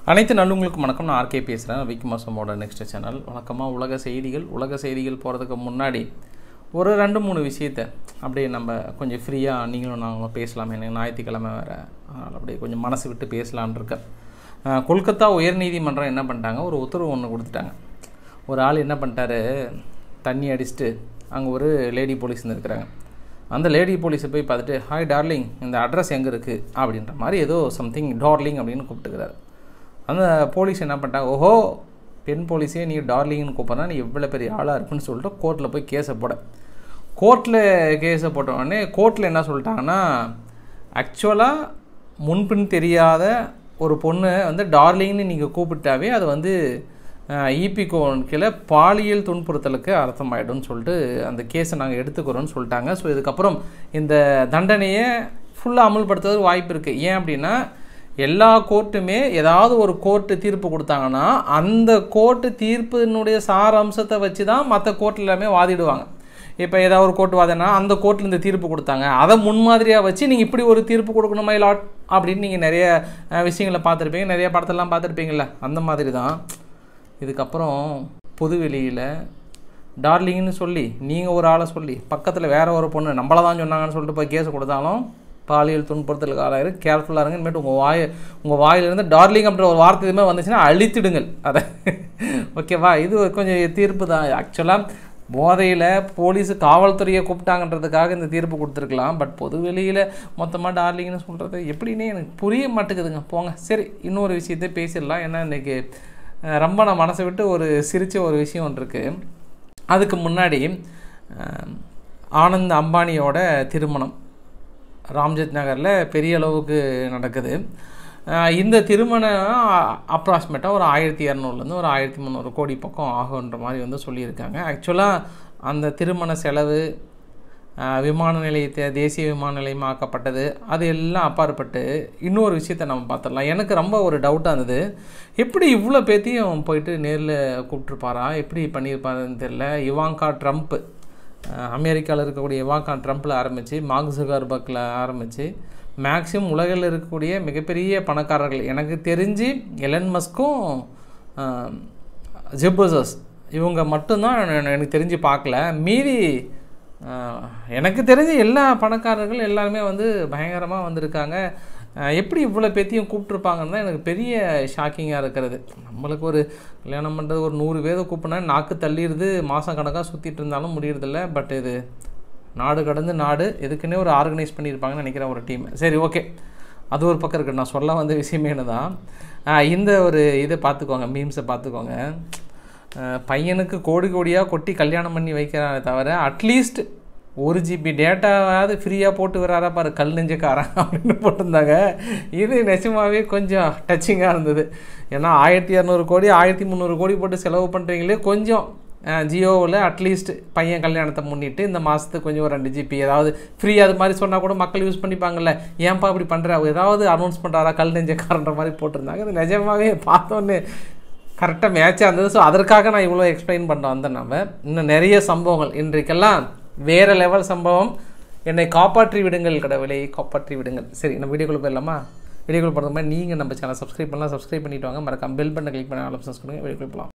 அனைத்து நல்லவங்களுக்கும் வணக்கம் நான் ஆர்கே பேசுகிறேன் விக்கி மாசமோட நெக்ஸ்ட் சேனல் வழக்கமாக உலக செய்திகள் உலக செய்திகள் போகிறதுக்கு முன்னாடி ஒரு ரெண்டு மூணு விஷயத்த அப்படியே நம்ம கொஞ்சம் ஃப்ரீயாக நீங்களும் நாங்களும் பேசலாம் எனக்கு ஞாயிற்றுக்கிழமை வேறு அதனால் அப்படியே கொஞ்சம் மனசு விட்டு பேசலான் இருக்கேன் அஹ், கொல்கத்தா உயர்நீதிமன்றம் என்ன பண்ணிட்டாங்க ஒரு உத்தரவு ஒன்று கொடுத்துட்டாங்க ஒரு ஆள் என்ன பண்ணிட்டாரு தண்ணி அடிச்சுட்டு அங்கே ஒரு லேடி போலீஸ் இருக்கிறாங்க அந்த லேடி போலீஸை போய் பார்த்துட்டு ஹாய் டார்லிங் இந்த அட்ரஸ் எங்கே இருக்குது அப்படின்ற மாதிரி ஏதோ சம்திங் டார்லிங் அப்படின்னு கூப்பிட்டுக்கிறாரு அந்த போலீஸ் என்ன பண்ணிட்டாங்க ஓஹோ பெண் போலீஸே நீ டார்லிங்னு கூப்பிட்றா நீ எவ்வளோ பெரிய ஆளாக இருக்குன்னு சொல்லிட்டு கோர்ட்டில் போய் கேஸை போட கோர்ட்டில் கேஸை போட்ட உடனே கோர்ட்டில் என்ன சொல்லிட்டாங்கன்னா ஆக்சுவலாக முன்பின் தெரியாத ஒரு பொண்ணு வந்து டார்லிங்னு நீங்கள் கூப்பிட்டாவே அது வந்து இபி கீழே பாலியல் துன்புறுத்தலுக்கு அர்த்தமாயிடும்னு சொல்லிட்டு அந்த கேஸை நாங்கள் எடுத்துக்கிறோம்னு சொல்லிட்டாங்க ஸோ இதுக்கப்புறம் இந்த தண்டனையை ஃபுல்லாக அமல்படுத்துறதுக்கு வாய்ப்பு இருக்குது ஏன் அப்படின்னா எல்லா கோர்ட்டுமே ஏதாவது ஒரு கோர்ட்டு தீர்ப்பு கொடுத்தாங்கன்னா அந்த கோர்ட்டு தீர்ப்பினுடைய சாராம்சத்தை வச்சு தான் மற்ற கோர்ட் எல்லாமே வாதிடுவாங்க இப்போ ஏதாவது ஒரு கோர்ட் வாதினா அந்த கோர்ட்டில் இந்த தீர்ப்பு கொடுத்தாங்க அதை முன்மாதிரியாக வச்சு நீங்கள் இப்படி ஒரு தீர்ப்பு கொடுக்கணுமா லாட் அப்படின்னு நீங்கள் நிறைய அஹ், விஷயங்களை பார்த்துருப்பீங்க நிறைய படத்தெல்லாம் பார்த்துருப்பீங்கள்ல அந்த மாதிரி தான் இதுக்கப்புறம் பொதுவெளியில் டார்லிங்னு சொல்லி நீங்கள் ஒரு ஆளை சொல்லி பக்கத்தில் வேற ஒரு பொண்ணு நம்மள தான் சொன்னாங்கன்னு சொல்லிட்டு போய் கேஸ் கொடுத்தாலும் பாலியல் துன்புறுத்தலுக்கு ஆளாயிரு கேர்ஃபுல்லாக இருங்க இனிமேட்டு உங்கள் வாய் உங்கள் வாயிலிருந்து டார்லிங் அப்படின்ற ஒரு வார்த்தை எதுவுமே வந்துச்சுன்னா அழித்திடுங்கள் அதை ஓகேவா இது ஒரு கொஞ்சம் தீர்ப்பு தான் ஆக்சுவலாக போதையில் போலீஸு காவல்துறையை கூப்பிட்டாங்கன்றதுக்காக இந்த தீர்ப்பு கொடுத்துருக்கலாம் பட் பொது வெளியில் மொத்தமாக டார்லிங்னு சொல்கிறது எப்படின்னே எனக்கு புரிய மாட்டேங்குதுங்க போங்க சரி இன்னொரு விஷயத்தை பேசிடலாம் ஏன்னா இன்றைக்கி அஹ், ரொம்ப நான் மனசை விட்டு ஒரு சிரித்த ஒரு விஷயம் ஒன்று இருக்குது அதுக்கு முன்னாடி அஹ், ஆனந்த் அம்பானியோட திருமணம் ராம்ஜெத் நகரில் பெரிய அளவுக்கு நடக்குது அஹ் இந்த திருமணம் அப்ராக்சிமேட்டாக ஒரு ஆயிரத்தி இரநூறுலேருந்து ஒரு ஆயிரத்தி முந்நூறு கோடி பக்கம் ஆகுன்ற மாதிரி வந்து சொல்லியிருக்காங்க ஆக்சுவலாக அந்த திருமண செலவு அஹ் விமான நிலையத்தை தேசிய விமான நிலையம் ஆக்கப்பட்டது அது எல்லாம் அப்பாற்பட்டு இன்னொரு விஷயத்த நம்ம பார்த்துடலாம் எனக்கு ரொம்ப ஒரு டவுட்டாக இருந்தது எப்படி இவ்வளோ பேத்தையும் போயிட்டு நேரில் கூப்பிட்ருப்பாரா எப்படி பண்ணியிருப்பாருன்னு தெரில இவாங்கா ட்ரம்ப்பு அமெரிக்காவில் இருக்கக்கூடிய இவாங்கா ட்ரம்ப்பில் ஆரம்பித்து மார்க் ஜுகர்பர்க்கில் ஆரம்பித்து மேக்ஸிமம் உலகில் இருக்கக்கூடிய மிகப்பெரிய பணக்காரர்கள் எனக்கு தெரிஞ்சு எலன் மஸ்க்கும் ஜெபசஸ் இவங்க மட்டும்தான் நான் எனக்கு தெரிஞ்சு பார்க்கல மீதி ஆஹ், எனக்கு தெரிஞ்ச எல்லா பணக்காரர்கள் எல்லாருமே வந்து பயங்கரமாக வந்திருக்காங்க ஆஹ், எப்படி இவ்வளோ பேத்தையும் கூப்பிட்ருப்பாங்கன்னு தான் எனக்கு பெரிய ஷாக்கிங்காக இருக்கிறது நம்மளுக்கு ஒரு கல்யாணம் பண்ணுறது ஒரு நூறு பேரை கூப்பிட்னா நாக்கு தள்ளிடுது மாதம் கணக்காக சுற்றிட்டு இருந்தாலும் முடியறதில்ல பட் இது நாடு கடந்து நாடு எதுக்குன்னே ஒரு ஆர்கனைஸ் பண்ணியிருப்பாங்கன்னு நினைக்கிறேன் ஒரு டீம் சரி ஓகே அது ஒரு பக்கம் இருக்குது நான் சொல்ல வந்த விஷயமே என்னதான் ஆஹ், இந்த ஒரு இதை பார்த்துக்கோங்க மீம்ஸை பார்த்துக்கோங்க ஆஹ், பையனுக்கு கோடி கோடியாக கொட்டி கல்யாணம் பண்ணி வைக்கிறாரே தவிர அட்லீஸ்ட் ஒரு ஜிபி டேட்டாவாவது ஃப்ரீயாக போட்டு வராரா பாரு கல் நெஞ்சக்காரன் அப்படின்னு போட்டிருந்தாங்க இது நிஜமாவே கொஞ்சம் டச்சிங்காக இருந்தது ஏன்னா ஆயிரத்தி இரநூறு கோடி ஆயிரத்தி முந்நூறு கோடி போட்டு செலவு பண்ணுறீங்களே கொஞ்சம் ஜியோவில் அட்லீஸ்ட் பையன் கல்யாணத்தை முன்னிட்டு இந்த மாதத்துக்கு கொஞ்சம் ஒரு ரெண்டு ஜிபி ஏதாவது ஃப்ரீ அது மாதிரி சொன்னால் கூட மக்கள் யூஸ் பண்ணிப்பாங்கல்ல ஏன்பா இப்படி பண்ணுற ஏதாவது அனௌன்ஸ் பண்ணுறாரா கல் நெஞ்சக்காரன்ற மாதிரி போட்டிருந்தாங்க அது நிஜமாவே பார்த்தோன்னே கரெக்டாக மேட்சாக இருந்தது ஸோ அதற்காக நான் இவ்வளோ எக்ஸ்பிளைன் பண்ண வந்தேன் நம்ம இன்னும் நிறைய சம்பவங்கள் இன்றைக்கெல்லாம் வேறு லெவல் சம்பவம் என்னை காப்பாற்றி விடுங்கள் கடவுளை காப்பாற்றி விடுங்கள் சரி நம்ம வீடியோக்குள்ள போயிடலாமா வீடியோக்குள்ள போகிறது மாதிரி நீங்கள் நம்ம சேனல் சப்ஸ்கிரைப் பண்ணலாம் சப்ஸ்கிரைப் பண்ணிட்டு வாங்க மறக்காம பெல் பண்ண கிளிக் பண்ண ஆப்ஷன்ஸ் கொடுங்க வீடியோக்குள்ள போகலாம்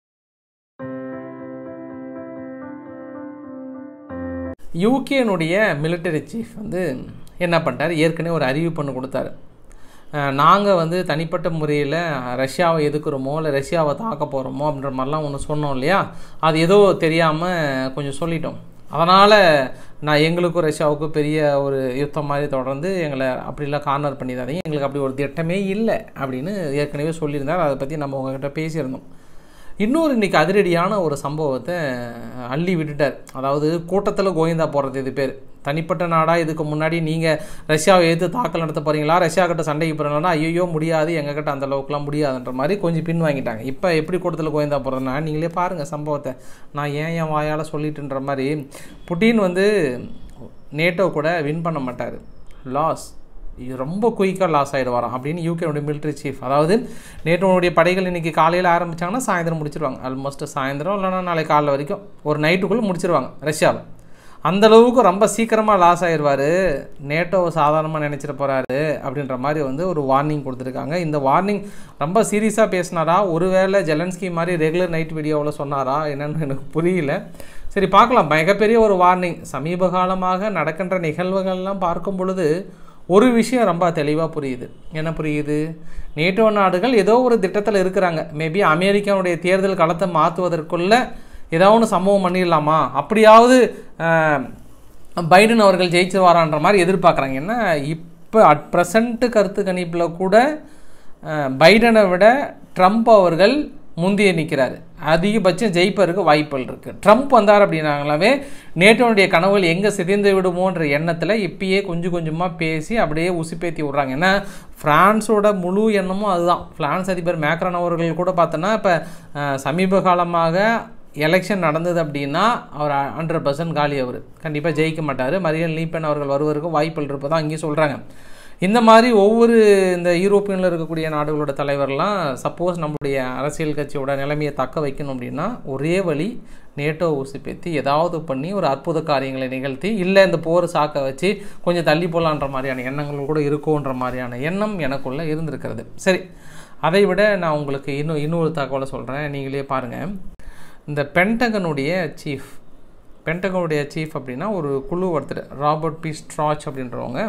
யூகேனுடைய மிலிட்டரி சீஃப் வந்து என்ன பண்ணிட்டார் ஏற்கனவே ஒரு அறிவிப்பு ஒன்று கொடுத்தாரு நாங்கள் வந்து தனிப்பட்ட முறையில் ரஷ்யாவை எதுக்குறோமோ இல்லை ரஷ்யாவை தாக்க போகிறோமோ அப்படின்ற மாதிரிலாம் ஒன்று சொன்னோம் இல்லையா அது ஏதோ தெரியாமல் கொஞ்சம் சொல்லிட்டோம் அதனால் நான் எங்களுக்கும் ரஷ்யாவுக்கும் பெரிய ஒரு யுத்தம் மாதிரி தொடர்ந்து எங்களை அப்படிலாம் கார்னர் பண்ணிடாதீங்க எங்களுக்கு அப்படி ஒரு திட்டமே இல்லை அப்படின்னு ஏற்கனவே சொல்லியிருந்தார் அதை பற்றி நம்ம உங்ககிட்ட பேசியிருந்தோம் இன்னொரு இன்னைக்கு அதிரடியான ஒரு சம்பவத்தை அள்ளி விட்டுட்டார் அதாவது கூட்டத்தில் கோவிந்தா போடுறது இது பேர் தனிப்பட்ட நாடாக இதுக்கு முன்னாடி நீங்கள் ரஷ்யாவை எதிர்த்து தாக்கல் நடத்த போகிறீங்களா ரஷ்யா கிட்ட சண்டைக்கு போகிறீங்களா ஐயோ முடியாது எங்ககிட்ட அந்த அளவுக்குலாம் முடியாதுன்ற மாதிரி கொஞ்சம் பின் வாங்கிட்டாங்க இப்போ எப்படி கூட்டத்தில் கோவிந்தா போடுறதுனா நீங்களே பாருங்கள் சம்பவத்தை நான் ஏன் என் வாயால் சொல்லிட்டுன்ற மாதிரி புட்டின் வந்து நேட்டோ கூட வின் பண்ண மாட்டார் லாஸ் இது ரொம்ப குயிக்காக லாஸ் ஆகிடுவாராம் அப்படின்னு யூகேனுடைய மிலிட்ரி சீஃப் அதாவது நேட்டோனுடைய படைகள் இன்றைக்கி காலையில் ஆரம்பித்தாங்கன்னா சாயந்தரம் முடிச்சிருவாங்க ஆல்மோஸ்ட் சாயந்தரம் இல்லைனா நாளைக்கு காலைல வரைக்கும் ஒரு நைட்டுக்குள்ளே முடிச்சிருவாங்க ரஷ்யாவை அந்த அளவுக்கு ரொம்ப சீக்கிரமாக லாஸ் ஆயிடுவார் நேட்டோவை சாதாரணமாக நினச்சிட்டு போகிறாரு அப்படின்ற மாதிரி வந்து ஒரு வார்னிங் கொடுத்துருக்காங்க இந்த வார்னிங் ரொம்ப சீரியஸாக பேசினாரா ஒருவேளை ஜெலன்ஸ்கி மாதிரி ரெகுலர் நைட் வீடியோவில் சொன்னாரா என்னன்னு எனக்கு புரியல சரி பார்க்கலாம் மிகப்பெரிய ஒரு வார்னிங் சமீப காலமாக நடக்கின்ற நிகழ்வுகள்லாம் பார்க்கும் பொழுது ஒரு விஷயம் ரொம்ப தெளிவாக புரியுது என்ன புரியுது நேட்டோ நாடுகள் ஏதோ ஒரு திட்டத்தில் இருக்கிறாங்க மேபி அமெரிக்காவுடைய தேர்தல் களத்தை மாற்றுவதற்குள்ள ஏதாவது ஒன்று சம்பவம் பண்ணிடலாமா அப்படியாவது அஹ், பைடன் அவர்கள் ஜெயிச்சுவாரான்ற மாதிரி எதிர்பார்க்குறாங்க ஏன்னா இப்போ அட் ப்ரெசண்ட்டு கருத்து கணிப்பில் கூட அஹ், பைடனை விட ட்ரம்ப் அவர்கள் முந்திய நிற்கிறாரு அதிகபட்சம் ஜெயிப்பதற்கு வாய்ப்புகள் இருக்குது ட்ரம்ப் வந்தார் அப்படின்னாங்களாவே நேட்டோனுடைய கனவுகள் எங்கே சிதைந்து விடுமோன்ற எண்ணத்தில் இப்பயே கொஞ்சம் கொஞ்சமாக பேசி அப்படியே உசுப்பேத்தி விட்றாங்க ஏன்னா ஃப்ரான்ஸோட முழு எண்ணமும் அதுதான் ஃப்ரான்ஸ் அதிபர் மேக்ரான் அவர்கள் கூட பார்த்தோன்னா இப்போ சமீப காலமாக எலெக்ஷன் நடந்தது அப்படின்னா அவர் ஹண்ட்ரட் பர்சன்ட் காலி அவர் கண்டிப்பாக ஜெயிக்க மாட்டார் மரியல் லீப்பன் அவர்கள் வருவதற்கு வாய்ப்புகள் இருப்பதாக அங்கேயும் சொல்கிறாங்க இந்த மாதிரி ஒவ்வொரு இந்த யூரோப்பியனில் இருக்கக்கூடிய நாடுகளோட தலைவர்லாம் சப்போஸ் நம்மளுடைய அரசியல் கட்சியோட நிலைமையை தக்க வைக்கணும் அப்படின்னா ஒரே வழி நேட்டோ ஊசிப்பேத்தி ஏதாவது பண்ணி ஒரு அற்புத காரியங்களை நிகழ்த்தி இல்லை இந்த போர் சாக்க வச்சு கொஞ்சம் தள்ளி போகலான்ற மாதிரியான எண்ணங்கள் கூட இருக்கும்ன்ற மாதிரியான எண்ணம் எனக்குள்ளே இருந்திருக்கிறது சரி அதை விட நான் உங்களுக்கு இன்னும் இன்னொரு தகவலை சொல்கிறேன் நீங்களே பாருங்கள் இந்த பென்டகனுடைய சீஃப் பென்டகனுடைய சீஃப் அப்படின்னா ஒரு குழு ஒருத்தர் ராபர்ட் பி ஸ்ட்ராச் அப்படின்றவங்க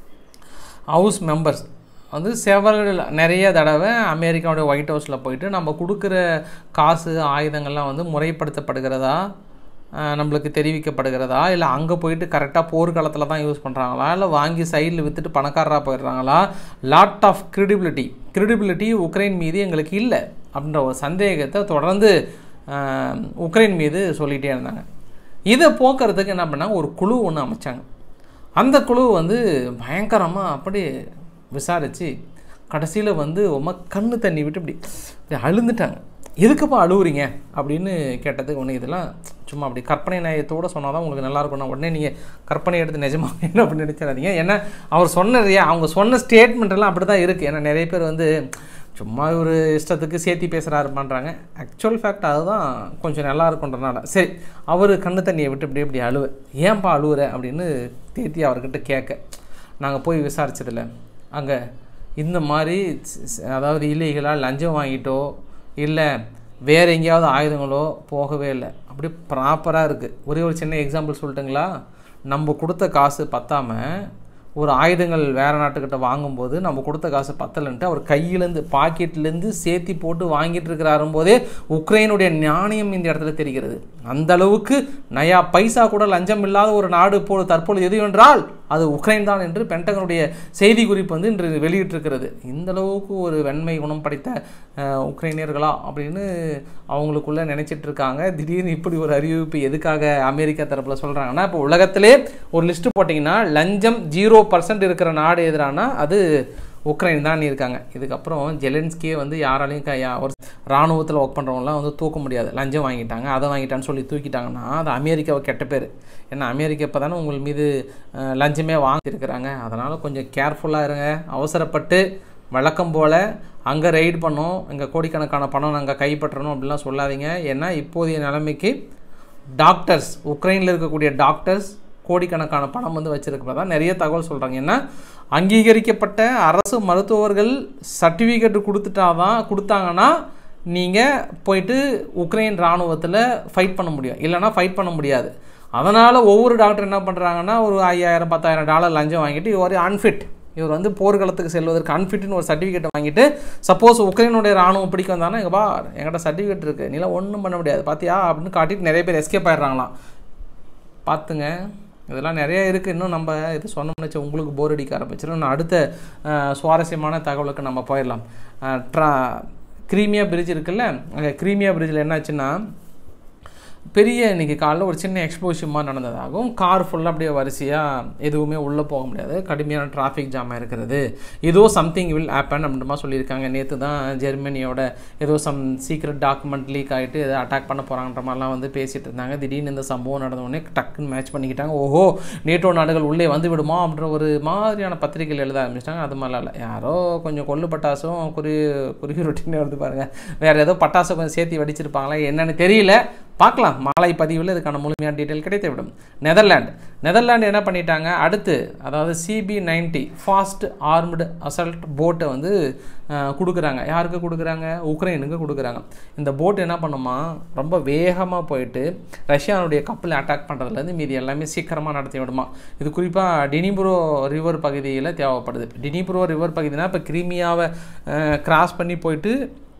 ஹவுஸ் மெம்பர்ஸ் வந்து செவரல் நிறைய தடவை அமெரிக்காவுடைய ஒயிட் ஹவுஸில் போயிட்டு நம்ம கொடுக்குற காசு ஆயுதங்கள்லாம் வந்து முறைப்படுத்தப்படுகிறதா அஹ், நம்மளுக்கு தெரிவிக்கப்படுகிறதா இல்லை அங்கே போயிட்டு கரெக்டாக போர்க்காலத்தில் தான் யூஸ் பண்ணுறாங்களா இல்லை வாங்கி சைடில் விற்றுட்டு பணக்காரராக போயிடுறாங்களா lot of credibility credibility Ukraine மீது எங்களுக்கு இல்லை அப்படின்ற ஒரு சந்தேகத்தை தொடர்ந்து அஹ், உக்ரைன் மீது சொல்லிகிட்டே இருந்தாங்க இதை போக்குறதுக்கு என்ன பண்ணாங்க ஒரு குழு ஒன்று அமைச்சாங்க அந்த குழு வந்து பயங்கரமாக அப்படி விசாரித்து கடைசியில் வந்து உம கண்ணு தண்ணி விட்டு இப்படி இப்படி அழுந்துட்டாங்க எதுக்குப்பா அழுவுறீங்க அப்படின்னு கேட்டதுக்கு ஒன்று இதெல்லாம் சும்மா அப்படி கற்பனை நியாயத்தோடு சொன்னால் தான் உங்களுக்கு நல்லா இருக்கும்னா உடனே நீங்கள் கற்பனை எடுத்து நிஜமா என்ன அப்படின்னு நினச்சிடாதீங்க ஏன்னா அவர் சொன்னதையா அவங்க சொன்ன ஸ்டேட்மெண்ட் எல்லாம் அப்படி தான் இருக்குது ஏன்னா நிறைய பேர் வந்து சும்மா ஒரு இஷ்டத்துக்கு சேர்த்தி பேசுகிறாரு பண்ணுறாங்க ஆக்சுவல் ஃபேக்ட் அதுதான் கொஞ்சம் நல்லா இருக்குன்றனால சரி அவர் கண்ணு தண்ணியை விட்டு இப்படி இப்படி அழுவ ஏன்பா அழுவுற அப்படின்னு தேத்தி அவர்கிட்ட கேட்க நாங்கள் போய் விசாரிச்சதில்ல அங்கே இந்த மாதிரி ஸ்- ஸ்- அதாவது இல்லீகலாக லஞ்சம் வாங்கிட்டோ இல்லை வேறு எங்கேயாவது ஆயுதங்களோ போகவே இல்லை அப்படி ப்ராப்பராக இருக்குது ஒரே ஒரு சின்ன எக்ஸாம்பிள் சொல்லட்டுங்களா நம்ம கொடுத்த காசு பத்தாமல் ஒரு ஆயுதங்கள் வேறு நாட்டுக்கிட்ட வாங்கும்போது நம்ம கொடுத்த காசு பத்தலைன்ட்டு அவர் கையிலேருந்து பாக்கெட்லேருந்து சேர்த்தி போட்டு வாங்கிட்டு இருக்கிறாரும் போதே உக்ரைனுடைய ஞானியம் இந்த இடத்துல தெரிகிறது அந்த அளவுக்கு நயா பைசா கூட லஞ்சம் இல்லாத ஒரு நாடு இப்போ தற்பொழுது எது என்றால் அது உக்ரைன் தான் என்று பென்டகனுடைய செய்தி குறிப்பு வந்து இன்று வெளியிட்டிருக்கிறது இந்த அளவுக்கு ஒரு வெண்மை குணம் படைத்த அஹ், உக்ரைனியர்களா அப்படின்னு அவங்களுக்குள்ள நினைச்சிட்டு இருக்காங்க திடீர்னு இப்படி ஒரு அறிவிப்பு எதுக்காக அமெரிக்கா தரப்பில் சொல்கிறாங்கன்னா இப்போ உலகத்திலே ஒரு லிஸ்ட்டு போட்டிங்கன்னா லஞ்சம் ஜீரோ பர்சன்ட் இருக்கிற நாடு எதிரானா அது உக்ரைன் தான் இருக்காங்க இதுக்கப்புறம் ஜெலன்ஸ்கியே வந்து யாராலையும் க யா- ஒரு இராணுவத்தில் ஒர்க் பண்ணுறவங்களாம் வந்து தூக்க முடியாது லஞ்சம் வாங்கிட்டாங்க அதை வாங்கிட்டான்னு சொல்லி தூக்கிட்டாங்கன்னா அது அமெரிக்காவை கெட்ட பேர் ஏன்னா அமெரிக்கா இப்போ தானே உங்கள் மீது அஹ், லஞ்சமே வாங்கியிருக்கிறாங்க அதனால் கொஞ்சம் கேர்ஃபுல்லாக இருங்க அவசரப்பட்டு வழக்கம் போல் அங்கே ரைடு பண்ணோம் இங்கே கோடிக்கணக்கான பணம் நாங்கள் கைப்பற்றணும் அப்படிலாம் சொல்லாதீங்க ஏன்னா இப்போதைய நிலைமைக்கு டாக்டர்ஸ் உக்ரைனில் இருக்கக்கூடிய டாக்டர்ஸ் கோடிக்கணக்கான பணம் வந்து வச்சிருக்கிறதா நிறைய தகவல் சொல்கிறாங்க ஏன்னா அங்கீகரிக்கப்பட்ட அரசு மருத்துவர்கள் சர்டிஃபிகேட் கொடுத்துட்டாதான் கொடுத்தாங்கன்னா நீங்கள் போயிட்டு உக்ரைன் இராணுவத்தில் ஃபைட் பண்ண முடியும் இல்லைன்னா ஃபைட் பண்ண முடியாது அதனால் ஒவ்வொரு டாக்டர் என்ன பண்ணுறாங்கன்னா ஒரு ஐயாயிரம் பத்தாயிரம் டாலர் லஞ்சம் வாங்கிட்டு இவர் அன்ஃபிட் இவர் வந்து போர்க்களத்துக்கு செல்வதற்கு அன்ஃபிட்னு ஒரு சர்டிஃபிகேட் வாங்கிட்டு சப்போஸ் உக்ரைனுடைய ராணுவம் பிடிக்க வந்தாங்கன்னா இங்கே பா என்கிட்ட சர்டிஃபிகேட் இருக்குது நீலாம் ஒன்றும் பண்ண முடியாது பார்த்தியா அப்படின்னு காட்டிட்டு நிறைய பேர் எஸ்கேப் ஆயிடுறாங்களாம் பார்த்துங்க இதெல்லாம் நிறைய இருக்குது இன்னும் நம்ம இது சொன்னோம்னு வச்சு உங்களுக்கு போர் அடிக்க ஆரம்பிச்சிடும் நான் அடுத்த அஹ், சுவாரஸ்யமான தகவலுக்கு நம்ம போயிடலாம் அஹ், ட்ரா கிரீமியா பிரிட்ஜ் இருக்குல்ல அங்கே கிரீமியா பிரிட்ஜில் என்னாச்சுன்னா பெரிய இன்னைக்கு காலைல ஒரு சின்ன எக்ஸ்ப்ளோஷன் மாதிரி நடந்ததாகவும் கார் ஃபுல்லாக அப்படியே வரிசையாக எதுவுமே உள்ளே போக முடியாது கடுமையான டிராஃபிக் ஜாம் இருக்கிறது ஏதோ சம்திங் வில் ஹேப்பன் அப்படின்ற மாதிரி சொல்லியிருக்காங்க நேற்று தான் ஜெர்மனியோட ஏதோ சம் சீக்ரெட் டாக்குமெண்ட் லீக் ஆகிட்டு ஏதோ அட்டாக் பண்ண போகிறாங்கன்ற மாதிரிலாம் வந்து பேசிகிட்டு இருந்தாங்க திடீர்னு இந்த சம்பவம் நடந்த உடனே டக்குன்னு மேட்ச் பண்ணிக்கிட்டாங்க ஓஹோ நேட்டோ நாடுகள் உள்ளே வந்து விடுமா அப்படின்ற ஒரு மாதிரியான பத்திரிகைகள் எழுத ஆரம்பிச்சிட்டாங்க அது மாதிரிலாம் இல்லை யாரோ கொஞ்சம் கொள்ளு பட்டாசும் குறி குருவி ரொட்டினே வருது பாருங்கள் வேறு ஏதோ பட்டாசு கொஞ்சம் சேர்த்து வெடிச்சிருப்பாங்களா என்னன்னு தெரியல பார்க்கலாம் மாலை பதிவில் இதுக்கான முழுமையான டீட்டெயில் கிடைத்துவிடும் நெதர்லாண்ட் நெதர்லாண்டு என்ன பண்ணிட்டாங்க அடுத்து அதாவது CB ninety fast armed assault போட்டை வந்து அஹ், கொடுக்குறாங்க யாருக்கு கொடுக்குறாங்க உக்ரைனுக்கு கொடுக்குறாங்க இந்த போட் என்ன பண்ணுமா ரொம்ப வேகமாக போயிட்டு ரஷ்யானுடைய கப்பலை அட்டாக் பண்ணுறதுலேருந்து மீதி எல்லாமே சீக்கிரமாக நடத்தி விடுமா இது குறிப்பாக டினிப்ரோ ரிவர் பகுதியில் தேவைப்படுது டினிப்ரோ ரிவர் பகுதினா இப்போ கிரீமியாவை கிராஸ் பண்ணி போயிட்டு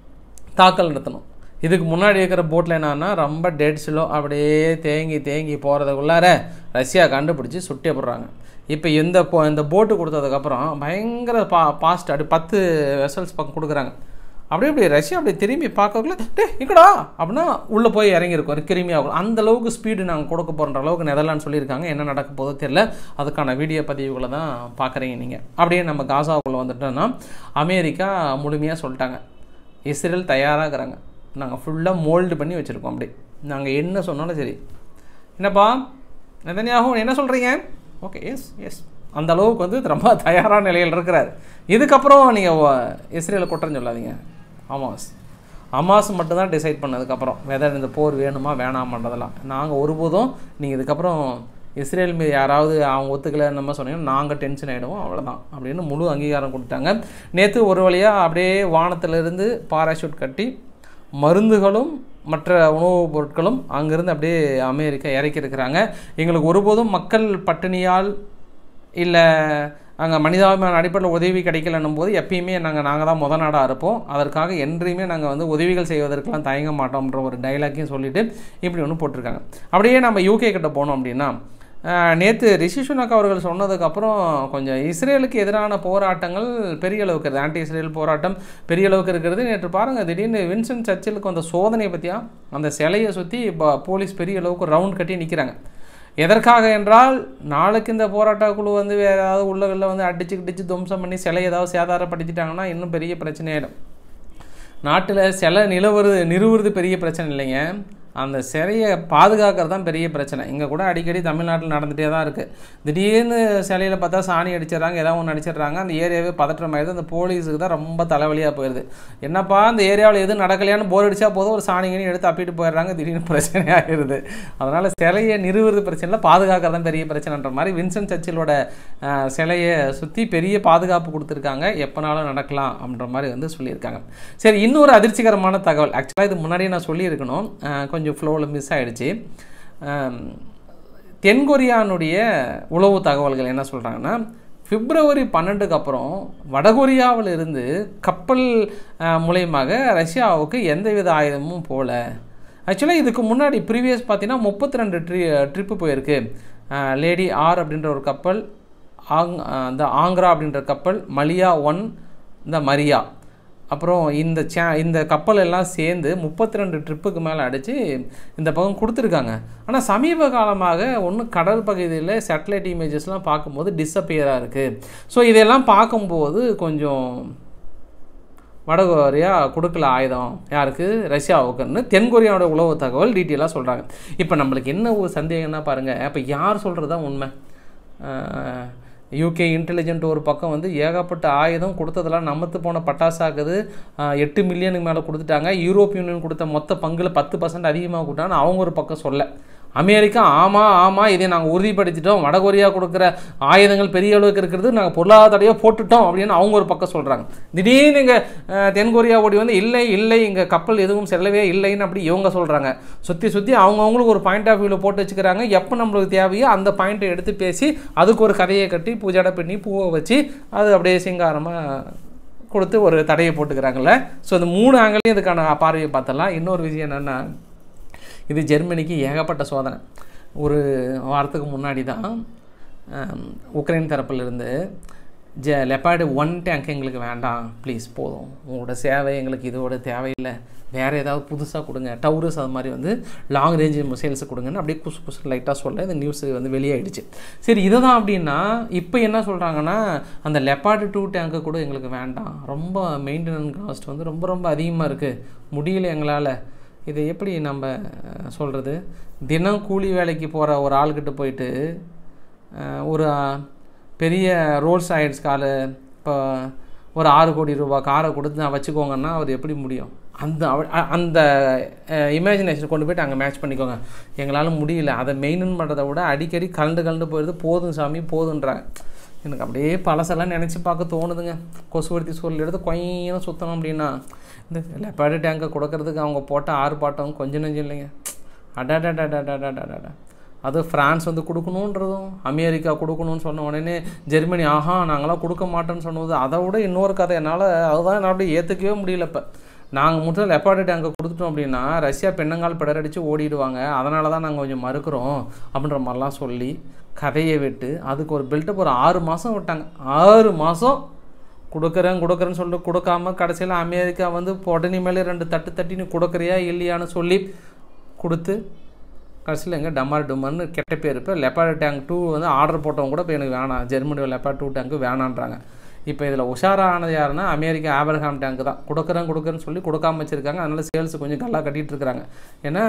தாக்கல் நடத்தணும் இதுக்கு முன்னாடி இருக்கிற போட்டில் என்னன்னா ரொம்ப டெட் ஸ்லோ அப்படியே தேங்கி தேங்கி போகிறதுக்குள்ளார ரஷ்யா கண்டுபிடிச்சி சுட்டே போடுறாங்க இப்போ இந்த போ இந்த போட்டு கொடுத்ததுக்கப்புறம் பயங்கர பா பாஸ்ட் அப்படி பத்து வெசல்ஸ் பக்கம் கொடுக்குறாங்க அப்படியே இப்படி ரஷ்யா அப்படி திரும்பி பார்க்கக்குள்ள டே இக்கடா அப்படின்னா உள்ளே போய் இறங்கியிருக்கும் கிருமியாகும் அந்த அளவுக்கு ஸ்பீடு நாங்கள் கொடுக்க போகிற அளவுக்கு நெதர்லாந்து சொல்லியிருக்காங்க என்ன நடக்க போதோ தெரியல அதுக்கான வீடியோ பதிவுகளை தான் பார்க்குறீங்க நீங்கள் அப்படியே நம்ம காசாவுக்குள்ளே வந்துட்டோன்னா அமெரிக்கா முழுமையாக சொல்லிட்டாங்க இஸ்ரேல் தயாராகிறாங்க நாங்கள் ஃபுல்லாக மோல்டு பண்ணி வச்சுருக்கோம் அப்படி நாங்கள் என்ன சொன்னாலும் சரி என்னப்பா நெதன்யாகும் என்ன சொல்கிறீங்க ஓகே எஸ் எஸ் அந்த அளவுக்கு வந்து ரொம்ப தயாரான நிலையில் இருக்கிறார் இதுக்கப்புறம் நீங்கள் இஸ்ரேலை குற்றம் சொல்லாதீங்க ஆமாஸ் அமாஸ் மட்டும்தான் டிசைட் பண்ணதுக்கப்புறம் வெதர் இந்த போர் வேணுமா வேணாமன்றதெல்லாம் நாங்கள் ஒருபோதும் நீங்கள் இதுக்கப்புறம் இஸ்ரேல் மீது யாராவது அவங்க ஒத்துக்கலை நம்ம சொன்னீங்கன்னா நாங்கள் டென்ஷன் ஆகிடுவோம் அவ்வளோதான் அப்படின்னு முழு அங்கீகாரம் கொடுத்தாங்க நேற்று ஒரு வழியாக அப்படியே வானத்திலிருந்து பாராஷூட் கட்டி மருந்துகளும் மற்ற உணவுப் பொருட்களும் அங்கேருந்து அப்படியே அமெரிக்கா இறக்கியிருக்கிறாங்க எங்களுக்கு ஒருபோதும் மக்கள் பட்டினியால் இல்லை அங்கே மனிதாபிமான அடிப்படையில் உதவி கிடைக்கலன்னும் போது எப்பயுமே நாங்கள் நாங்கள் தான் முத நாடாக இருப்போம் அதற்காக என்றையுமே நாங்கள் வந்து உதவிகள் செய்வதற்கெல்லாம் தயங்க மாட்டோம்ன்ற ஒரு டைலாக்கையும் சொல்லிட்டு இப்படி ஒன்று போட்டிருக்காங்க அப்படியே நம்ம யூகே கிட்ட போனோம் அப்படின்னா நேற்று ரிஷி சுனக் அவர்கள் சொன்னதுக்கப்புறம் கொஞ்சம் இஸ்ரேலுக்கு எதிரான போராட்டங்கள் பெரிய அளவுக்கு இருக்குது ஆன்டி இஸ்ரேல் போராட்டம் பெரிய அளவுக்கு இருக்கிறது நேற்று பாருங்கள் திடீர்னு வின்சென்ட் சர்ச்சிலுக்கு அந்த சோதனையை பற்றியா அந்த சிலையை சுற்றி போலீஸ் பெரிய அளவுக்கு ரவுண்ட் கட்டி நிற்கிறாங்க எதற்காக என்றால் நாளைக்கு இந்த போராட்ட குழு வந்து வேறு ஏதாவது உள்ளகளில் வந்து அடிச்சு கிடிச்சு துவம்சம் பண்ணி சிலை ஏதாவது சேதாரப்படுத்திட்டாங்கன்னா இன்னும் பெரிய பிரச்சனையாயிடும் நாட்டில் சிலை நிலவுறது நிறுவுறது பெரிய பிரச்சனை இல்லைங்க அந்த சிலையை பாதுகாக்கிறது தான் பெரிய பிரச்சனை இங்கே கூட அடிக்கடி தமிழ்நாட்டில் நடந்துகிட்டே தான் இருக்குது திடீர்னு சிலையில் பார்த்தா சாணி அடிச்சிடுறாங்க ஏதாவது ஒன்று அடிச்சிடுறாங்க அந்த ஏரியாவே பதற்றமாயிருது அந்த போலீஸுக்கு தான் ரொம்ப தலைவலியாக போயிடுது என்னப்பா அந்த ஏரியாவில் எதுவும் நடக்கலையான்னு போர் அடித்தா போதும் ஒரு சாணி கணி எடுத்து அப்பிட்டு போயிடுறாங்க திடீர்னு பிரச்சனை ஆகிடுது அதனால் சிலையை நிறுவுறது பிரச்சனை இல்லை பாதுகாக்கிறது தான் பெரிய பிரச்சனைன்ற மாதிரி வின்சென்ட் சர்ச்சிலோட அஹ், சிலையை சுற்றி பெரிய பாதுகாப்பு கொடுத்துருக்காங்க எப்போனாலும் நடக்கலாம் அப்படின்ற மாதிரி வந்து சொல்லியிருக்காங்க சரி இன்னொரு அதிர்ச்சிகரமான தகவல் ஆக்சுவலாக இது முன்னாடியே நான் சொல்லியிருக்கணும் அஹ், கொஞ்சம் ஃப்ளோவில் மிஸ் ஆகிடுச்சு தென்கொரியானுடைய உளவு தகவல்கள் என்ன சொல்கிறாங்கன்னா பிப்ரவரி பன்னெண்டுக்கு அப்புறம் வடகொரியாவில் இருந்து கப்பல் அஹ், மூலியமாக ரஷ்யாவுக்கு எந்தவித ஆயுதமும் போகல ஆக்சுவலாக இதுக்கு முன்னாடி ப்ரீவியஸ் பார்த்தீங்கன்னா முப்பத்தி ரெண்டு ட்ரி ட்ரிப்பு போயிருக்கு லேடி ஆர் அப்படின்ற ஒரு கப்பல் ஆங் இந்த ஆங்க்ரா அப்படின்ற கப்பல் மலியா ஒன் இந்த மரியா அப்புறம் இந்த சே இந்த கப்பல் எல்லாம் சேர்ந்து முப்பத்தி ரெண்டு ட்ரிப்புக்கு மேலே அடித்து இந்த பக்கம் கொடுத்துருக்காங்க ஆனால் சமீப காலமாக ஒன்றும் கடல் பகுதியில் சேட்டலைட் இமேஜஸ்லாம் பார்க்கும்போது டிஸப்பியராக இருக்குது ஸோ இதெல்லாம் பார்க்கும்போது கொஞ்சம் வடகொரியா கொடுக்கல ஆயுதம் யாருக்கு ரஷ்யாவுக்குன்னு தென்கொரியாவோட உளவு தகவல் டீட்டெயிலாக சொல்கிறாங்க இப்போ நம்மளுக்கு என்ன ஒரு சந்தேகம்னா பாருங்கள் அப்போ யார் சொல்கிறது தான் உண்மை யூகே இன்டெலிஜென்ட் ஒரு பக்கம் வந்து ஏகப்பட்ட ஆயுதம் கொடுத்ததெல்லாம் நமத்து போன பட்டாசாக்குது ஆஹ் எட்டு மில்லியனுக்கு மேலே கொடுத்துட்டாங்க யூரோப் யூனியன் கொடுத்த மொத்த பங்கில் பத்து பர்சன்ட் அதிகமாக கொடுத்தான்னு அவங்க ஒரு பக்கம் சொல்ல அமெரிக்கா ஆமாம் ஆமாம் இதை நாங்கள் உறுதிப்படுத்திட்டோம் வடகொரியா கொடுக்குற ஆயுதங்கள் பெரிய அளவுக்கு இருக்கிறது நாங்கள் பொருளாதாரையோ போட்டுட்டோம் அப்படின்னு அவங்க ஒரு பக்கம் சொல்கிறாங்க திடீர்னு இங்கே தென்கொரியா ஓடி வந்து இல்லை இல்லை இங்கே கப்பல் எதுவும் செல்லவே இல்லைன்னு அப்படி இவங்க சொல்கிறாங்க சுற்றி சுற்றி அவங்கவுங்களுக்கு ஒரு பாயிண்ட் ஆஃப் வியூவில் போட்டு வச்சுக்கிறாங்க எப்போ நம்மளுக்கு தேவையோ அந்த பாயிண்ட்டை எடுத்து பேசி அதுக்கு ஒரு கதையை கட்டி பூஜாடை பண்ணி பூவை வச்சு அது அப்படியே சிங்காரமாக கொடுத்து ஒரு தடையை போட்டுக்கிறாங்கல்ல ஸோ இந்த மூணு ஆங்கிலையும் இதுக்கான பார்வையை பார்த்தலாம் இன்னொரு விஷயம் என்னென்னா இது ஜெர்மனிக்கு ஏகப்பட்ட சோதனை ஒரு வாரத்துக்கு முன்னாடி தான் ஆம், உக்ரைன் தரப்பிலிருந்து ஜ லெப்பாடு ஒன் டேங்க் எங்களுக்கு வேண்டாம் ப்ளீஸ் போதும் உங்களோட சேவை எங்களுக்கு இதோட தேவையில்லை வேறு ஏதாவது புதுசாக கொடுங்க டவுரஸ் அது மாதிரி வந்து லாங் ரேஞ்ச் மிசைல்ஸ் கொடுங்கன்னு அப்படியே குசு குசு லைட்டாக சொல்ல இந்த நியூஸ் வந்து வெளியாயிடுச்சு சரி இதை தான் அப்படின்னா இப்போ என்ன சொல்கிறாங்கன்னா அந்த லெப்பாடு டூ டேங்க்கு கூட எங்களுக்கு வேண்டாம் ரொம்ப மெயின்டெனன்ஸ் காஸ்ட் வந்து ரொம்ப ரொம்ப அதிகமாக இருக்குது முடியல எங்களால் இதை எப்படி நம்ம சொல்கிறது தினம் கூலி வேலைக்கு போகிற ஒரு ஆள்கிட்ட போயிட்டு அஹ், ஒரு அஹ், பெரிய ரோல்ஸ் ஆயிட்ஸ் காரு இப்போ ஒரு ஆறு கோடி ரூபாய் காரை கொடுத்து நான் வச்சுக்கோங்கன்னா அவர் எப்படி முடியும் அந்த அவ- அ- அந்த இமேஜினேஷன் கொண்டு போயிட்டு அங்கே மேட்ச் பண்ணிக்கோங்க எங்களால் முடியல அதை மெயின்டைன் பண்ணுறதை விட அடிக்கடி கலந்து கலந்து போயிடுது போதும் சாமி போதுன்றாங்க எனக்கு அப்படியே பழசெல்லாம் நினச்சி பார்க்க தோணுதுங்க கொசுவர்த்தி சூழல் எடுத்து கொய்யன்னு சுற்றணும் அப்படின்னா இந்த லெப்பாடு டேங்கை கொடுக்கறதுக்கு அவங்க போட்ட ஆர்ப்பாட்டம் கொஞ்சம் நெஞ்சம் இல்லைங்க அடாடாடாடாடாடாடாடா அது ஃப்ரான்ஸ் வந்து கொடுக்கணுன்றதும் அமெரிக்கா கொடுக்கணும்னு சொன்ன உடனே ஜெர்மனி ஆஹா நாங்களாம் கொடுக்க மாட்டோம்னு சொன்னது அதை விட இன்னொரு கதை என்னால் அதுதான் என்னால் அப்படியே ஏற்றுக்கவே முடியல இப்போ நாங்கள் மட்டும் லெப்பாடு டேங்கை கொடுத்துட்டோம் அப்படின்னா ரஷ்யா பெண்ணங்கால் பிடரடிச்சு ஓடிடுவாங்க அதனால தான் நாங்கள் கொஞ்சம் மறுக்கிறோம் அப்படின்ற மாதிரிலாம் சொல்லி கதையை விட்டு அதுக்கு ஒரு பில்டப் ஒரு ஆறு மாதம் விட்டாங்க ஆறு மாதம் கொடுக்குறேன் கொடுக்குறேன்னு சொல்லிட்டு கொடுக்காம கடைசியில் அமெரிக்கா வந்து உடனே மேலே ரெண்டு தட்டு தட்டி நீ கொடுக்குறியா இல்லையான்னு சொல்லி கொடுத்து கடைசியில் எங்கே டமார் டுமர்னு கெட்ட பேர் இப்போ லெப்பாடு டேங்க் டூ வந்து ஆர்டர் போட்டவங்க கூட இப்போ எனக்கு வேணாம் ஜெர்மனியோட லெப்பாட் டூ டேங்க்கு வேணான்றாங்க இப்போ இதில் உஷாரானது யாருன்னா அமெரிக்கா ஆபரகாம் டேங்க் தான் கொடுக்குறேன் கொடுக்குறேன்னு சொல்லி கொடுக்காம வச்சுருக்காங்க அதனால சேல்ஸ் கொஞ்சம் கல்லா கட்டிட்டு இருக்கிறாங்க ஏன்னா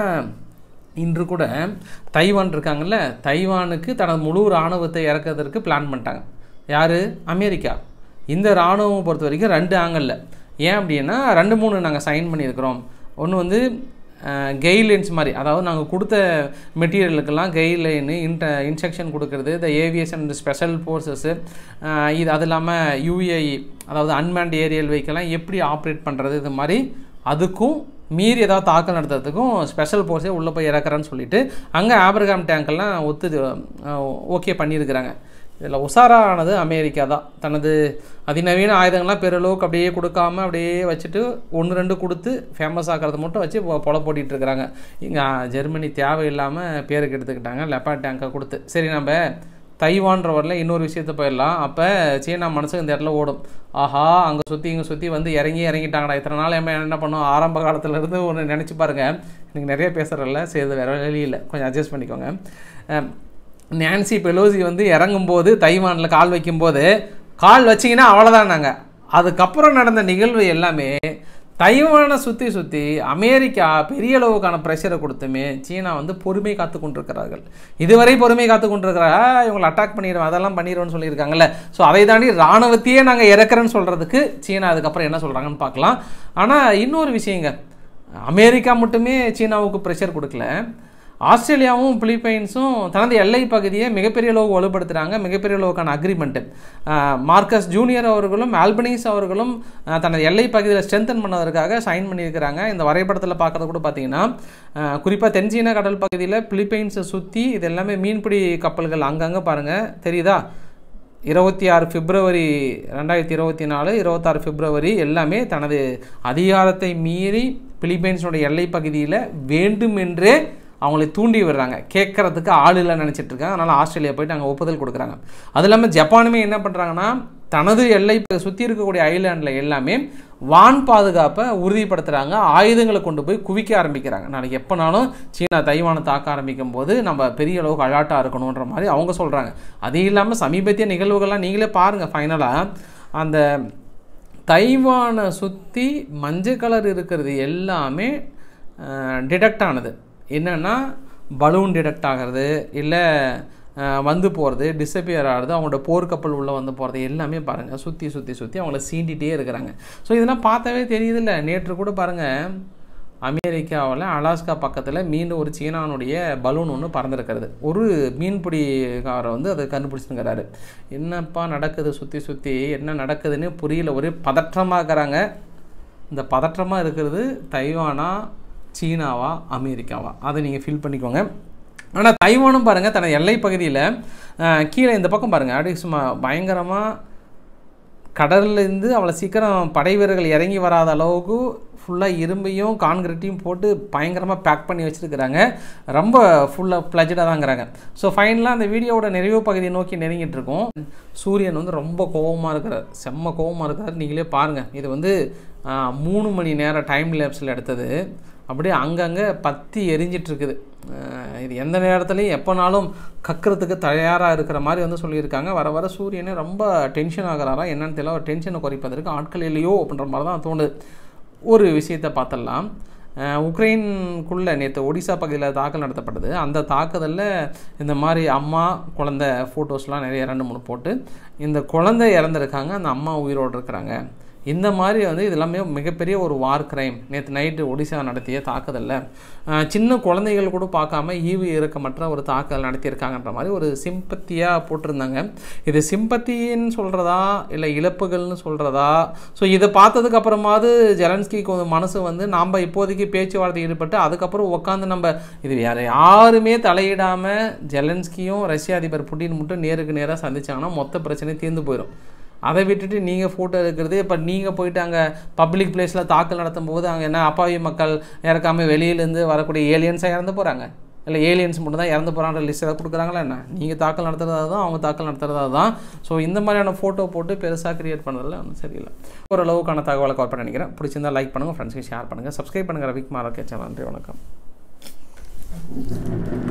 இன்று கூட தைவான் இருக்காங்கல்ல தைவானுக்கு தனது முழு இராணுவத்தை இறக்கிறதுக்கு பிளான் பண்ணிட்டாங்க யார் அமெரிக்கா இந்த இராணுவம் பொறுத்த வரைக்கும் ரெண்டு ஆங்கிளில் ஏன் அப்படின்னா ரெண்டு மூணு நாங்கள் சைன் பண்ணியிருக்கிறோம் ஒன்று வந்து கெய்ட்லைன்ஸ் மாதிரி அதாவது நாங்கள் கொடுத்த மெட்டீரியலுக்கெல்லாம் கெய்ட்லைனு இன்ட இன்ஸ்ட்ரக்ஷன் கொடுக்கறது இந்த ஏவியேஷன் ஸ்பெஷல் ஃபோர்ஸஸ்ஸு இது அது இல்லாமல் யூஏஇ அதாவது அன்மேண்ட் ஏரியல் வெஹிக்கெல்லாம் எப்படி ஆப்ரேட் பண்ணுறது இது மாதிரி அதுக்கும் மீறி ஏதாவது தாக்கல் நடத்துறதுக்கும் ஸ்பெஷல் ஃபோர்ஸே உள்ளே போய் இறக்குறேன்னு சொல்லிட்டு அங்கே ஆப்ரகாம் டேங்கெல்லாம் ஒத்து ஓகே பண்ணியிருக்கிறாங்க இதில் உஷாரானது அமெரிக்கா தான் தனது அதிநவீன ஆயுதங்கள்லாம் பெருளவுக்கு அப்படியே கொடுக்காம அப்படியே வச்சுட்டு ஒன்று ரெண்டு கொடுத்து ஃபேமஸ் ஆக்கிறத மட்டும் வச்சு பொ- பொல போட்டிட்டு இருக்கிறாங்க இங்கே ஜெர்மனி தேவையில்லாமல் பேருக்கு எடுத்துக்கிட்டாங்க லெப்பாட் டேங்கை கொடுத்து சரி நம்ம தைவான்ற வரல இன்னொரு விஷயத்த போயிடலாம் அப்போ சீனா மனசு இந்த இடத்துல ஓடும் ஆஹா அங்கே சுற்றி இங்கே சுற்றி வந்து இறங்கி இறங்கிட்டாங்கடா இத்தனை நாள் நம்ம என்ன பண்ணோம் ஆரம்ப காலத்துல இருந்து ஒன்று நினச்சி பாருங்க எனக்கு நிறைய பேசுகிறல்ல சரி இது வேற வழி இல்லை கொஞ்சம் அட்ஜஸ்ட் பண்ணிக்கோங்க அஹ், நான்சி பெலோசி வந்து இறங்கும்போது தைவானில் கால் வைக்கும்போது கால் வச்சிங்கன்னா அவ்வளோதான் நாங்கள் அதுக்கப்புறம் நடந்த நிகழ்வு எல்லாமே தைவானை சுற்றி சுற்றி அமெரிக்கா பெரிய அளவுக்கான ப்ரெஷரை கொடுத்துமே சீனா வந்து பொறுமை காத்து கொண்டிருக்கிறார்கள் இதுவரை பொறுமை காத்து கொண்டிருக்கிறா இவங்களை அட்டாக் பண்ணிடுவோம் அதெல்லாம் பண்ணிடுவோம்னு சொல்லியிருக்காங்கல்ல ஸோ அதை தாண்டி இராணுவத்தையே நாங்கள் இறக்குறேன்னு சொல்கிறதுக்கு சீனா அதுக்கப்புறம் என்ன சொல்கிறாங்கன்னு பார்க்கலாம் ஆனால் இன்னொரு விஷயங்க அமெரிக்கா மட்டுமே சீனாவுக்கு ப்ரெஷர் கொடுக்கல ஆஸ்திரேலியாவும் பிலிப்பைன்ஸும் தனது எல்லை பகுதியை மிகப்பெரிய அளவு வலுப்படுத்துகிறாங்க மிகப்பெரிய அளவுக்கான அக்ரிமெண்ட்டு மார்க்கஸ் ஜூனியர் அவர்களும் ஆல்பனீஸ் அவர்களும் அஹ், தனது எல்லை பகுதியில் ஸ்ட்ரென்தன் பண்ணதற்காக சைன் பண்ணியிருக்கிறாங்க இந்த வரைபடத்தில் பார்க்கறது கூட பார்த்தீங்கன்னா குறிப்பாக தென்சீன கடல் பகுதியில் பிலிப்பைன்ஸை சுற்றி இது எல்லாமே மீன்பிடி கப்பல்கள் அங்கங்கே பாருங்கள் தெரியுதா இருபத்தி ஆறு பிப்ரவரி ரெண்டாயிரத்தி இருபத்தி நாலு இருபத்தாறு பிப்ரவரி எல்லாமே தனது அதிகாரத்தை மீறி பிலிப்பைன்ஸோட எல்லை பகுதியில் வேண்டுமென்றே அவங்களை தூண்டி விடுறாங்க கேட்கறதுக்கு ஆள் இல்லை நினச்சிட்டு இருக்காங்க அதனால் ஆஸ்திரேலியா போயிட்டு அங்கே ஒப்புதல் கொடுக்குறாங்க அது இல்லாமல் ஜப்பானுமே என்ன பண்ணுறாங்கன்னா தனது எல்லை சுற்றி இருக்கக்கூடிய ஐலாண்டில் எல்லாமே வான் பாதுகாப்பை உறுதிப்படுத்துகிறாங்க ஆயுதங்களை கொண்டு போய் குவிக்க ஆரம்பிக்கிறாங்க நாளைக்கு எப்போனாலும் சீனா தைவானை தாக்க ஆரம்பிக்கும் போது நம்ம பெரிய அளவுக்கு அலாட்டாக இருக்கணுன்ற மாதிரி அவங்க சொல்கிறாங்க அது இல்லாமல் சமீபத்திய நிகழ்வுகள்லாம் நீங்களே பாருங்கள் ஃபைனலாக அந்த தைவானை சுற்றி மஞ்சள் கலர் இருக்கிறது எல்லாமே டிடெக்ட் ஆனது என்னென்னா பலூன் டிடெக்ட் ஆகிறது இல்லை வந்து போகிறது டிஸப்பியர் ஆகிறது அவங்களோட போர்க்கப்பல் உள்ளே வந்து போகிறது எல்லாமே பாருங்கள் சுற்றி சுற்றி சுற்றி அவங்கள சீண்டிகிட்டே இருக்கிறாங்க ஸோ இதெல்லாம் பார்த்தாவே தெரியுதுல்ல நேற்று கூட பாருங்கள் அமெரிக்காவில் அலாஸ்கா பக்கத்தில் மீண்டும் ஒரு சீனானுடைய பலூன் ஒன்று பறந்துருக்கிறது ஒரு மீன்பிடிக்காரர் வந்து அதை கண்டுபிடிச்சிருக்கிறாரு என்னப்பா நடக்குது சுற்றி சுற்றி என்ன நடக்குதுன்னு புரியல ஒரே பதற்றமாகறாங்க இந்த பதற்றமாக இருக்கிறது தைவானா சீனாவா அமெரிக்காவா அதை நீங்கள் ஃபீல் பண்ணிக்கோங்க ஆனால் தைவானும் பாருங்கள் தனது எல்லை பகுதியில் கீழே இந்த பக்கம் பாருங்கள் அப்படியே சும்மா பயங்கரமாக கடல்லேருந்து அவ்வளோ சீக்கிரம் படை வீரர்கள் இறங்கி வராத அளவுக்கு ஃபுல்லாக இரும்பையும் கான்கிரீட்டையும் போட்டு பயங்கரமாக பேக் பண்ணி வச்சுருக்கிறாங்க ரொம்ப ஃபுல்லாக ஃப்ளஜடாக தாங்கிறாங்க ஸோ ஃபைனலாக அந்த வீடியோவோட நிறைவு பகுதியை நோக்கி நெருங்கிட்டு இருக்கோம் சூரியன் வந்து ரொம்ப கோபமாக இருக்கிறார் செம்ம கோபமாக இருக்கிறார் நீங்களே பாருங்கள் இது வந்து ஆஹ், மூணு மணி நேரம் டைம் லேப்ஸில் எடுத்தது அப்படியே அங்கங்கே பற்றி எரிஞ்சிட்டு இருக்குது அஹ் இது எந்த நேரத்துலையும் எப்போனாலும் கக்கிறதுக்கு தயாராக இருக்கிற மாதிரி வந்து சொல்லியிருக்காங்க வர வர சூரியனே ரொம்ப டென்ஷன் ஆகிறாரா என்னன்னு தெரியல ஒரு டென்ஷனை குறைப்பதற்கு ஆட்கள் இல்லையோ அப்படின்ற மாதிரி தான் தோணுது ஒரு விஷயத்தை பார்த்துடலாம் அஹ் உக்ரைனுக்குள்ளே நேற்று ஒடிசா பகுதியில் தாக்கல் நடத்தப்பட்டது அந்த தாக்குதலில் இந்த மாதிரி அம்மா குழந்தை ஃபோட்டோஸ்லாம் நிறைய ரெண்டு மூணு போட்டு இந்த குழந்தை இறந்துருக்காங்க அந்த அம்மா உயிரோடு இருக்கிறாங்க இந்த மாதிரி வந்து இது எல்லாமே மிகப்பெரிய ஒரு வார் கிரைம் நேற்று நைட்டு ஒடிசா நடத்திய தாக்குதலில் அஹ், சின்ன குழந்தைகள் கூட பார்க்காம ஈவு இறக்கமற்ற ஒரு தாக்குதல் நடத்தியிருக்காங்கன்ற மாதிரி ஒரு சிம்பத்தியாக போட்டிருந்தாங்க இது சிம்பத்தின்னு சொல்கிறதா இல்லை இழப்புகள்னு சொல்கிறதா ஸோ இதை பார்த்ததுக்கு அப்புறமாவது ஜெலன்ஸ்கிக்கு ஒரு மனசு வந்து நாம் இப்போதைக்கு பேச்சுவார்த்தை ஈடுபட்டு அதுக்கப்புறம் உட்காந்து நம்ம இது வேறு யாருமே தலையிடாமல் ஜெலன்ஸ்கியும் ரஷ்ய அதிபர் புட்டின் மட்டும் நேருக்கு நேராக சந்திச்சாங்கன்னா மொத்த பிரச்சனையும் தீர்ந்து போயிடும் அதை விட்டுட்டு நீங்கள் ஃபோட்டோ எடுக்கிறது இப்போ நீங்கள் போயிட்டு அங்கே பப்ளிக் பிளேஸில் தாக்கல் நடத்தும் போது அங்கே என்ன அப்பாவி மக்கள் இறக்காம வெளியிலேருந்து வரக்கூடிய ஏலியன்ஸாக இறந்து போகிறாங்க இல்லை ஏலியன்ஸ் மட்டும் தான் இறந்து போகிறான்ற லிஸ்ட் ஏதாவது கொடுக்குறாங்களா என்ன நீங்கள் தாக்கல் நடத்துறதா தான் அவங்க தாக்கல் நடத்துறதா தான் ஸோ இந்த மாதிரியான ஃபோட்டோ போட்டு பெருசாக கிரியேட் பண்ணுறதுல ஒன்றும் சரியில்லை ஓரளவுக்கான தகவலை கவர் பண்ண நினைக்கிறேன் பிடிச்சிருந்தா லைக் பண்ணுங்கள் ஃப்ரெண்ட்ஸ்க்கு ஷேர் பண்ணுங்கள் சப்ஸ்கிரைப் பண்ணுங்கள் ரவிக்குமார் ஓகே சேனல் நன்றி வணக்கம்